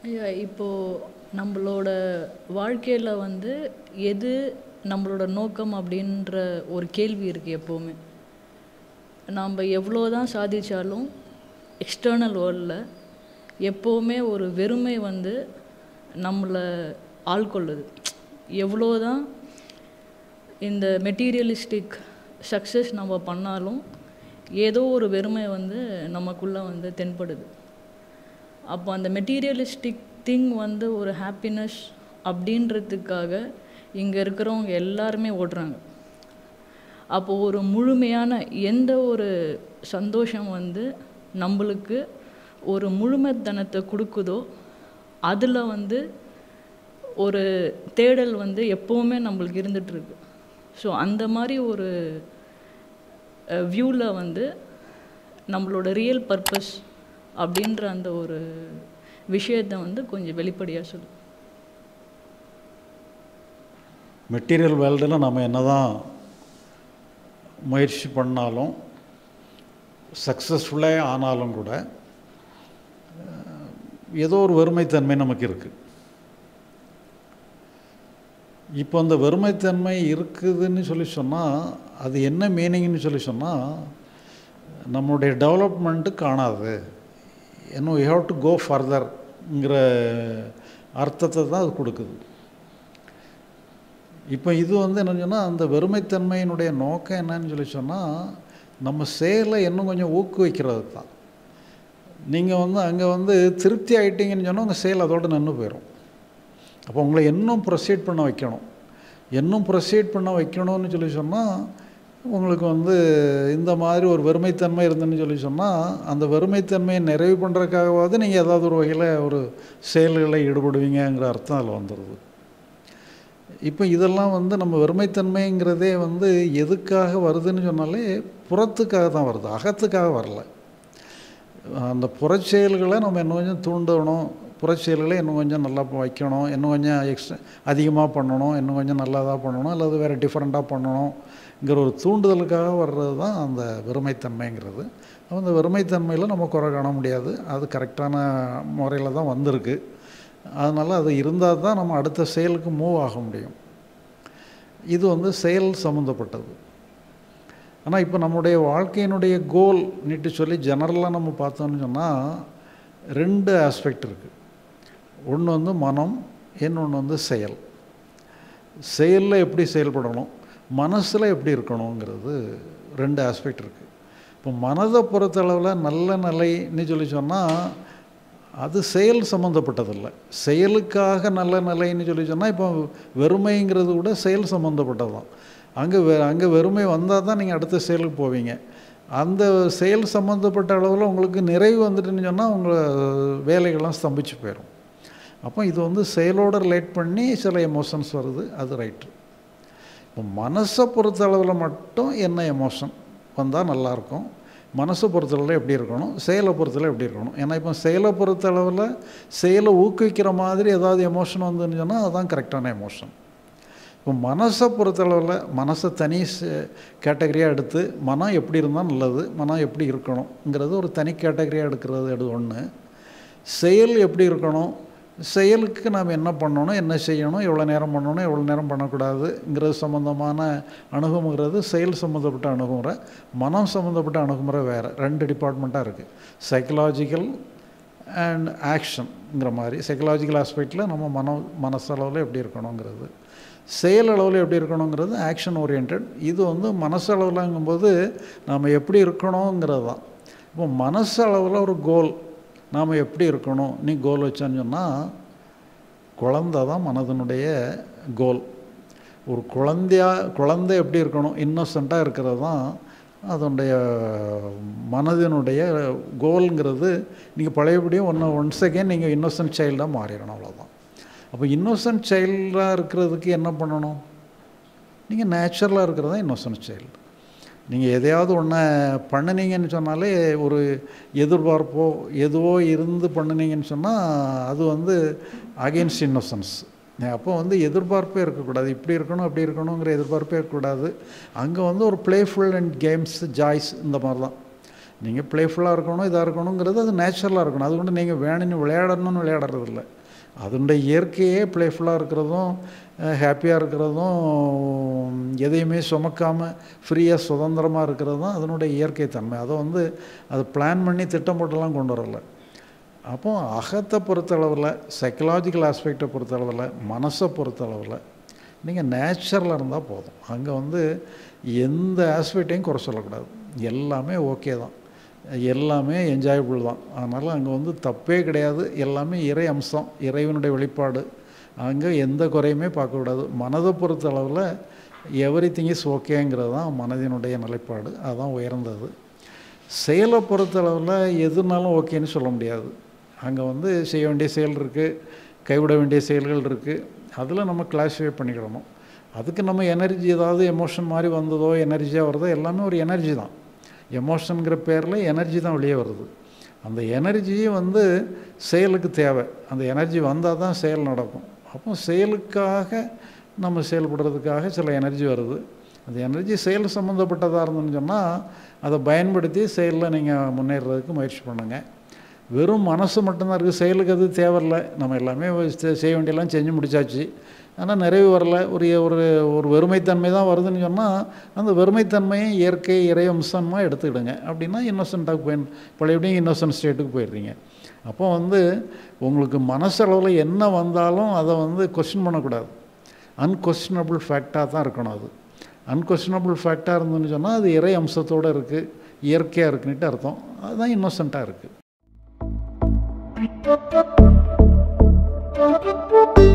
ஐயா இப்போது நம்மளோட வாழ்க்கையில் வந்து எது நம்மளோட நோக்கம் அப்படின்ற ஒரு கேள்வி இருக்குது எப்போவுமே நாம் எவ்வளோ தான் சாதிச்சாலும் எக்ஸ்டர்னல் வேர்ல்டில் எப்போவுமே ஒரு வெறுமை வந்து நம்மளை ஆள்கொள்ளுது எவ்வளோ தான் இந்த மெட்டீரியலிஸ்டிக் சக்ஸஸ் நம்ம பண்ணாலும் ஏதோ ஒரு வெறுமை வந்து நமக்குள்ளே வந்து தென்படுது அப்போ அந்த மெட்டீரியலிஸ்டிக் திங் வந்து ஒரு ஹாப்பினஸ் அப்படின்றதுக்காக இங்கே இருக்கிறவங்க எல்லாருமே ஓடுறாங்க அப்போ ஒரு முழுமையான எந்த ஒரு சந்தோஷம் வந்து நம்மளுக்கு ஒரு முழுமைத்தனத்தை கொடுக்குதோ அதில் வந்து ஒரு தேடல் வந்து எப்போவுமே நம்மளுக்கு இருந்துகிட்ருக்கு ஸோ அந்த மாதிரி ஒரு வியூவில் வந்து நம்மளோட ரியல் பர்பஸ் அப்படின்ற அந்த ஒரு விஷயத்தை வந்து கொஞ்சம் வெளிப்படையாக சொல்லு மெட்டீரியல் வேர்ல்டில் நம்ம என்ன தான் முயற்சி பண்ணாலும் சக்ஸஸ்ஃபுல்லே ஆனாலும் கூட அஹ், ஏதோ ஒரு வறுமைத்தன்மை நமக்கு இருக்குது இப்போ அந்த வறுமைத்தன்மை இருக்குதுன்னு சொல்லி சொன்னால் அது என்ன மீனிங்னு சொல்லி சொன்னால் நம்மளுடைய டெவலப்மெண்ட்டு காணாது இன்னும் யூ ஹாவ் டு கோ ஃபர்தர்ங்கிற அர்த்தத்தை தான் அது கொடுக்குது இப்போ இது வந்து என்னன்னு சொன்னால் அந்த வெறுமைத்தன்மையினுடைய நோக்கம் என்னன்னு சொல்லி சொன்னால் நம்ம செயலை இன்னும் கொஞ்சம் ஊக்குவிக்கிறது தான் நீங்கள் வந்து அங்கே வந்து திருப்தி ஆயிட்டீங்கன்னு சொன்னால் உங்கள் செயல் அதோடு நின்று போயிடும் அப்போ உங்களை இன்னும் ப்ரொசீட் பண்ண வைக்கணும் இன்னும் ப்ரொசீட் பண்ண வைக்கணும்னு சொல்லி சொன்னால் உங்களுக்கு வந்து இந்த மாதிரி ஒரு வெறுமைத்தன்மை இருந்துன்னு சொல்லி சொன்னால் அந்த வெறுமைத்தன்மையை நிறைவு பண்ணுறதுக்காகவாவது நீங்கள் ஏதாவது ஒரு வகையில் ஒரு செயல்களில் ஈடுபடுவீங்கங்கிற அர்த்தம் அதில் வந்துடுது இப்போ இதெல்லாம் வந்து நம்ம வெறுமைத்தன்மைங்கிறதே வந்து எதுக்காக வருதுன்னு சொன்னாலே புறத்துக்காக தான் வருது அகத்துக்காக வரல அந்த புறச்செயல்களை நம்ம இன்னும் கொஞ்சம் தூண்டணும் புறச்செயல்களை இன்னும் கொஞ்சம் நல்லா வைக்கணும் இன்னும் கொஞ்சம் எக்ஸ்ட்ரா அதிகமாக பண்ணணும் இன்னும் கொஞ்சம் நல்லாதாக பண்ணணும் அல்லது வேறு டிஃப்ரெண்ட்டாக பண்ணணுங்கிற ஒரு தூண்டுதலுக்காக வர்றது தான் அந்த வெறுமைத்தன்மைங்கிறது அப்போ அந்த வெறுமைத்தன்மையில் நம்ம குறை காண முடியாது அது கரெக்டான முறையில் தான் வந்திருக்கு அதனால் அது இருந்தால் தான் நம்ம அடுத்த செயலுக்கு மூவ் ஆக முடியும் இது வந்து செயல் சம்மந்தப்பட்டது ஆனால் இப்போ நம்முடைய வாழ்க்கையினுடைய கோல் நீட்டு சொல்லி ஜெனரலாக நம்ம பார்த்தோம்னு சொன்னால் ரெண்டு ஆஸ்பெக்ட் இருக்குது ஒன்று வந்து மனம் இன்னொன்று வந்து செயல் செயலில் எப்படி செயல்படணும் மனசில் எப்படி இருக்கணுங்கிறது ரெண்டு ஆஸ்பெக்ட் இருக்குது இப்போ மனதை பொறுத்தளவில் நல்ல நிலைன்னு சொல்லி சொன்னால் அது செயல் சம்மந்தப்பட்டதில்லை செயலுக்காக நல்ல நிலைன்னு சொல்லி சொன்னால் இப்போ வெறுமைங்கிறது கூட செயல் சம்மந்தப்பட்டது தான் அங்கே வெ அங்கே வெறுமை வந்தால் தான் நீங்கள் அடுத்த செயலுக்கு போவீங்க அந்த செயல் சம்மந்தப்பட்ட அளவில் உங்களுக்கு நிறைவு வந்துட்டுன்னு சொன்னால் உங்கள் வேலைகள்லாம் ஸ்தம்பிச்சு போயிடும் அப்போ இது வந்து செயலோடு ரிலேட் பண்ணி சில எமோஷன்ஸ் வருது அது ரைட்டு இப்போ மனசை பொறுத்த அளவில் மட்டும் என்ன எமோஷன் வந்தால் நல்லாயிருக்கும் மனசை பொறுத்தளவில் எப்படி இருக்கணும் செயலை பொறுத்தளவு எப்படி இருக்கணும் ஏன்னா இப்போ செயலை பொறுத்தளவில் செயலை ஊக்குவிக்கிற மாதிரி ஏதாவது எமோஷன் வந்துன்னு சொன்னால் அதுதான் கரெக்டான எமோஷன் இப்போ மனசை பொறுத்தளவில் மனசை தனி கேட்டகரியாக எடுத்து மனம் எப்படி இருந்தால் நல்லது மனம் எப்படி இருக்கணுங்கிறது ஒரு தனி கேட்டகரியாக எடுக்கிறது எடு ஒன்று செயல் எப்படி இருக்கணும் செயலுக்கு நாம் என்ன பண்ணணும் என்ன செய்யணும் எவ்வளோ நேரம் பண்ணணும் எவ்வளோ நேரம் பண்ணக்கூடாதுங்கிறது சம்மந்தமான அணுகுமுறைது செயல் சம்மந்தப்பட்ட அணுகுமுறை மனம் சம்மந்தப்பட்ட அணுகுமுறை வேறு ரெண்டு டிபார்ட்மெண்ட்டாக இருக்குது சைக்கலாஜிக்கல் அண்ட் ஆக்ஷன்ங்கிற மாதிரி சைக்கலாஜிக்கல் ஆஸ்பெக்டில் நம்ம மன மனசளவில் எப்படி இருக்கணுங்கிறது செயல் அளவில் எப்படி இருக்கணுங்கிறது ஆக்ஷன் ஓரியன்ட் இது வந்து மனசளவில்ங்கும்போது நாம் எப்படி இருக்கணுங்கிறது தான் இப்போ மனசளவில் ஒரு கோல் நாம் எப்படி இருக்கணும் நீ கோல் வச்சான்னு சொன்னால் குழந்த தான் மனதனுடைய கோல் ஒரு குழந்தையா குழந்தை எப்படி இருக்கணும் இன்னோசண்ட்டாக இருக்கிறது தான் அதனுடைய மனதினுடைய கோல்ங்கிறது நீங்கள் பழையபடியும் ஒன்று ஒன்ஸ் அகேன் நீங்கள் இன்னோசன்ட் சைல்டாக மாறிடணும் அவ்வளோதான் அப்போ இன்னோசன்ட் சைல்டாக இருக்கிறதுக்கு என்ன பண்ணணும் நீங்கள் நேச்சுரலாக இருக்கிறது தான் இன்னோசன்ட் சைல்டு நீங்கள் எதையாவது ஒன்றை பண்ணினீங்கன்னு சொன்னாலே ஒரு எதிர்பார்ப்போ எதுவோ இருந்து பண்ணினீங்கன்னு சொன்னால் அது வந்து அகெயின்ஸ்ட் இன்னோசன்ஸ் அப்போ வந்து எதிர்பார்ப்பே இருக்கக்கூடாது இப்படி இருக்கணும் அப்படி இருக்கணுங்கிற எதிர்பார்ப்பே இருக்கக்கூடாது அங்கே வந்து ஒரு ப்ளேஃபுல் அண்ட் கேம்ஸ் ஜாய்ஸ் இந்த மாதிரி தான் நீங்கள் ப்ளேஃபுல்லாக இருக்கணும் இதாக இருக்கணுங்கிறது அது நேச்சுரலாக இருக்கணும் அது கொண்டு நீங்கள் வேணும்னு விளையாடணும்னு விளையாடுறது இல்லை அதனுடைய இயற்கையே ப்ளேஃபுல்லாக இருக்கிறதும் ஹாப்பியாக இருக்கிறதும் எதையுமே சுமக்காமல் ஃப்ரீயாக சுதந்திரமாக இருக்கிறதும் அதனுடைய இயற்கை தன்மை அதை வந்து அதை பிளான் பண்ணி திட்டம் போட்டெல்லாம் கொண்டு வரல அப்போ அகத்தை பொறுத்தளவில் சைக்கலாஜிக்கல் ஆஸ்பெக்டை பொறுத்தளவில் மனசை பொறுத்தளவில் நீங்கள் நேச்சுரலாக இருந்தால் போதும் அங்கே வந்து எந்த ஆஸ்பெக்டையும் குறை சொல்லக்கூடாது எல்லாமே ஓகே தான் எல்லாமே என்ஜாயபிள் தான் அதனால் அங்கே வந்து தப்பே கிடையாது எல்லாமே இறை அம்சம் இறைவனுடைய வெளிப்பாடு அங்கே எந்த குறையுமே பார்க்கக்கூடாது மனதை பொறுத்த அளவில் எவ்ரி திங் இஸ் ஓகேங்கிறது தான் மனதினுடைய நிலைப்பாடு அதுதான் உயர்ந்தது செயலை பொறுத்தளவில் எதுனாலும் ஓகேன்னு சொல்ல முடியாது அங்கே வந்து செய்ய வேண்டிய செயல் இருக்குது கைவிட வேண்டிய செயல்கள் இருக்குது அதில் நம்ம கிளாஸிஃபை பண்ணிக்கிடணும் அதுக்கு நம்ம எனர்ஜி ஏதாவது எமோஷன் மாதிரி வந்ததோ எனர்ஜியாக வருதோ எல்லாமே ஒரு எனர்ஜி தான் எமோஷனுங்கிற பேரில் எனர்ஜி தான் வெளியே வருது அந்த எனர்ஜி வந்து செயலுக்கு தேவை அந்த எனர்ஜி வந்தால் தான் செயல் நடக்கும் அப்போ செயலுக்காக நம்ம செயல்படுறதுக்காக சில எனர்ஜி வருது அந்த எனர்ஜி செயல் சம்மந்தப்பட்டதாக இருந்துன்னு சொன்னால் அதை பயன்படுத்தி செயலில் நீங்கள் முன்னேறதுக்கு முயற்சி பண்ணுங்கள் வெறும் மனசு மட்டும்தான் இருக்குது செயலுக்கு அது தேவையில்லை நம்ம எல்லாமே செய்ய வேண்டியெல்லாம் செஞ்சு முடிச்சாச்சு ஆனால் நிறைவு வரல ஒரு ஒரு ஒரு வெறுமைத்தன்மை தான் வருதுன்னு சொன்னால் அந்த வெறுமைத்தன்மையை இயற்கை இறை அம்சமாக எடுத்துக்கிடுங்க அப்படின்னா இன்னோசண்ட்டாக போய் பழையபடியும் இன்னோசன்ட் ஸ்டேட்டுக்கு போயிடுறீங்க அப்போ வந்து உங்களுக்கு மனசளவில் என்ன வந்தாலும் அதை வந்து கொஸ்டின் பண்ணக்கூடாது அன்கொஸ்டினபிள் ஃபேக்டாக தான் இருக்கணும் அது அன்கொஸ்டினபிள் ஃபேக்டாக இருந்துன்னு சொன்னால் அது இறை அம்சத்தோடு இருக்குது இயற்கையாக இருக்குன்னுட்டு அர்த்தம் அதுதான் இன்னோசண்ட்டாக இருக்குது